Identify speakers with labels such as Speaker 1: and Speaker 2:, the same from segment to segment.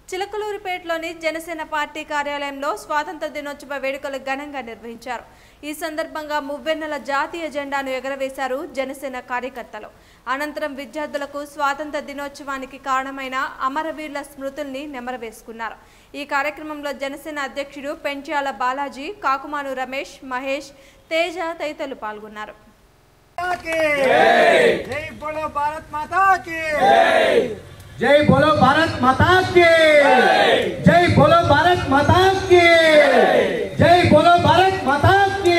Speaker 1: చిలకలూరిపేటలోని Janasena party కార్యాలయంలో స్వాతంత్ర దినోత్సవ వేడుకలు ఘనంగా నిర్వహించారు ఈ సందర్భంగా మువ్వెన్నెల జాతీయ జెండాను ఎగరవేశారు జనసేన కార్యకర్తలు అనంతరం విద్యార్థులకు స్వాతంత్ర దినోత్సవానికి కారణమైన అమరవీరుల స్మృతుల్ని నెమరవేసుకున్నారు ఈ కార్యక్రమంలో జనసేన అధ్యక్షుడు పెంచాల బాలాజీ కాకుమాను రమేష్ మహేష్ తేజ తదితరులు పాల్గొన్నారు
Speaker 2: की जय बोलो भारत माता की
Speaker 3: जय बोलो भारत माता की जय बोलो भारत माता की जय बोलो भारत माता की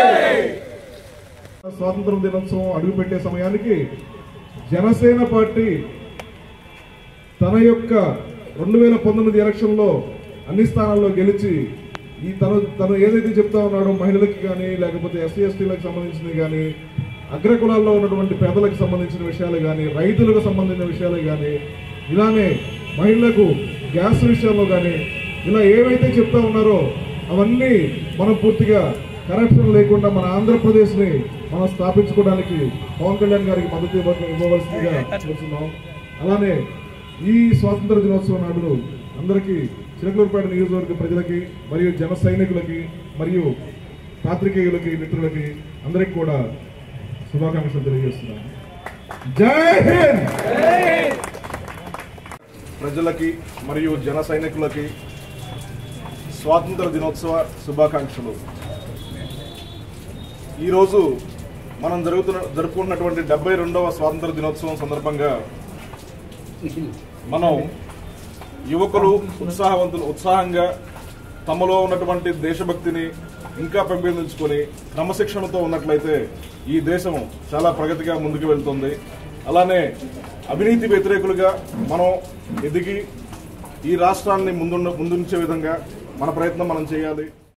Speaker 4: స్వాతంత్ర దినోత్సవం అడుగుపెట్టే సమయానికి జనసేన పార్టీ తన యొక్క రెండు వేల పంతొమ్మిది ఎలక్షన్లో అన్ని స్థానాల్లో గెలిచి ఈ తను తను ఏదైతే చెప్తా ఉన్నాడో మహిళలకు కానీ లేకపోతే ఎస్సీ ఎస్టీలకు సంబంధించినవి కానీ అగ్రకులాల్లో ఉన్నటువంటి పేదలకు సంబంధించిన విషయాలు కానీ రైతులకు సంబంధించిన విషయాలు కానీ ఇలానే మహిళలకు గ్యాస్ విషయంలో కానీ ఇలా ఏవైతే చెప్తా ఉన్నారో అవన్నీ మనం పూర్తిగా కరప్షన్ లేకుండా మన ఆంధ్రప్రదేశ్ని మనం స్థాపించుకోవడానికి పవన్ కళ్యాణ్ గారికి మద్దతు ఇవ్వ- ఇవ్వవలసిందిగా కోరుతున్నాం అలానే ఈ స్వాతంత్ర దినోత్సవం నాడు అందరికీ చిలకలూరుపేట నియోజకవర్గ ప్రజలకి మరియు జన సైనికులకి మరియు పాత్రికేయులకి మిత్రులకి అందరికి కూడా శుభాకాంక్షలు తెలియజేస్తున్నాను జై హింద్ ప్రజలకి మరియు జన సైనికులకి స్వాతంత్ర దినోత్సవ శుభాకాంక్షలు ఈరోజు మనం జరుగుతున్న జరుపుకున్నటువంటి డెబ్బై రెండవ స్వాతంత్ర దినోత్సవం సందర్భంగా మనం యువకులు ఉత్సాహవంతులు ఉత్సాహంగా తమలో ఉన్నటువంటి దేశభక్తిని ఇంకా పెంపొందించుకొని క్రమశిక్షణతో ఉన్నట్లయితే ఈ దేశం చాలా ప్రగతిగా ముందుకు వెళ్తుంది అలానే అవినీతి వ్యతిరేకులుగా మనం ఎదిగి ఈ రాష్ట్రాన్ని ముందున్న ముందుంచే విధంగా మన ప్రయత్నం మనం చేయాలి